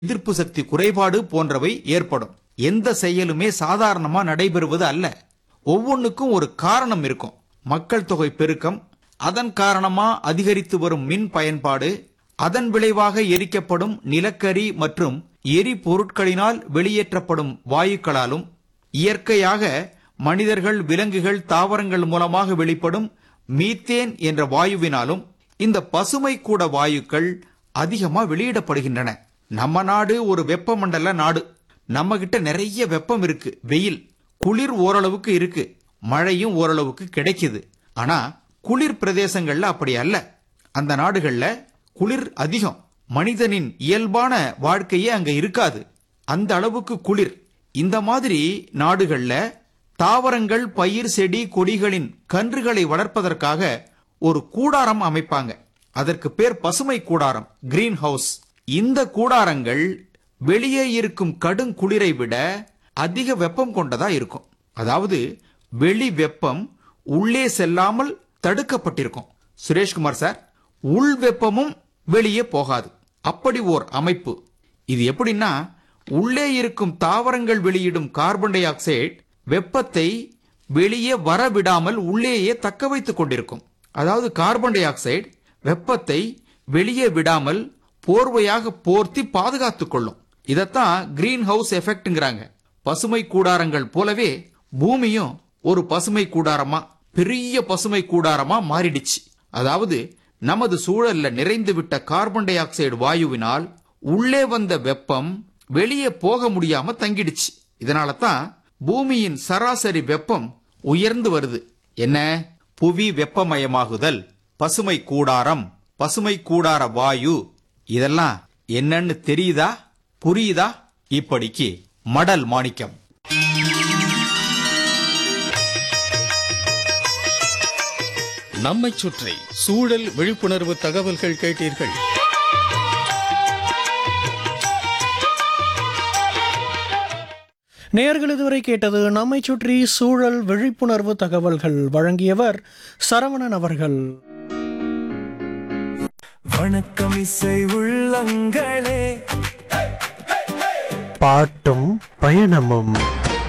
எதிர்ப்பு சக்தி குறைபாடு போன்றவை ஏற்படும் எந்த செயலுமே சாதாரணமா நடைபெறுவது அல்ல ஒவ்வொன்றுக்கும் ஒரு காரணம் இருக்கும் மக்கள் தொகை பெருக்கம் அதன் காரணமா அதிகரித்து வரும் மின் பயன்பாடு அதன் விளைவாக எரிக்கப்படும் நிலக்கரி மற்றும் எரிபொருட்களினால் வெளியேற்றப்படும் வாயுக்களாலும் இயற்கையாக மனிதர்கள் விலங்குகள் தாவரங்கள் மூலமாக வெளிப்படும் மீத்தேன் என்ற வாயுவினாலும் இந்த பசுமை கூட வாயுக்கள் அதிகமா வெளியிடப்படுகின்றன நம்ம நாடு ஒரு வெப்பமண்டல நாடு நம்ம கிட்ட நிறைய வெப்பம் இருக்கு வெயில் குளிர் ஓரளவுக்கு இருக்கு மழையும் ஓரளவுக்கு கிடைக்குது ஆனா குளிர் பிரதேசங்கள்ல அப்படி அல்ல அந்த நாடுகள்ல குளிர் அதிகம் மனிதனின் இயல்பான வாழ்க்கையே அங்க இருக்காது அந்த அளவுக்கு குளிர் இந்த மாதிரி நாடுகள்ல தாவரங்கள் பயிர் செடி கொடிகளின் கன்றுகளை வளர்ப்பதற்காக ஒரு கூடாரம் அமைப்பாங்க அதற்கு பேர் பசுமை கூடாரம் கிரீன் ஹவுஸ் இந்த கூடாரங்கள் வெளியே இருக்கும் கடும் குளிரை விட அதிக வெப்பம் கொண்டதா இருக்கும் அதாவது வெளி வெப்பம் உள்ளே செல்லாமல் தடுக்கப்பட்டிருக்கும் சுரேஷ்குமார் சார் உள் வெப்பமும் வெளியே போகாது அப்படி ஓர் அமைப்பு இது எப்படின்னா உள்ளே இருக்கும் தாவரங்கள் வெளியிடும் கார்பன் டை ஆக்சைடு வெப்பத்தை வெளியே வர விடாமல் உள்ளேயே தக்க வைத்துக் கொண்டிருக்கும் அதாவது கார்பன் டை ஆக்சைடு வெப்பத்தை வெளியே விடாமல் போர்வையாக போர்த்தி பாதுகாத்துக் கொள்ளும் இதத்தான் கிரீன் ஹவுஸ் எஃபெக்ட்ங்கிறாங்க பசுமை கூடாரங்கள் போலவே பூமியும் ஒரு பசுமை கூடாரமா பெரிய பசுமை கூடாரமா மாறிடுச்சு அதாவது நமது சூழல்ல நிறைந்துவிட்ட கார்பன் டை ஆக்சைடு வாயுவினால் உள்ளே வந்த வெப்பம் வெளியே போக முடியாம தங்கிடுச்சு இதனால தான் பூமியின் சராசரி வெப்பம் உயர்ந்து வருது என்ன புவி வெப்பமயமாகுதல் பசுமை கூடாரம் பசுமை கூடார வாயு இதெல்லாம் என்னன்னு தெரியுதா புரியுதா இப்படிக்கு மடல் மாணிக்கம் நம்மைச் சுற்றி சூழல் விழிப்புணர்வு தகவல்கள் கேட்டீர்கள் நேயர்கள் இதுவரை கேட்டது நம்மை சுற்றி சூழல் விழிப்புணர்வு தகவல்கள் வழங்கியவர் சரவணன் அவர்கள் வணக்கம் இசை உள்ளங்களே பாட்டும் பயணமும்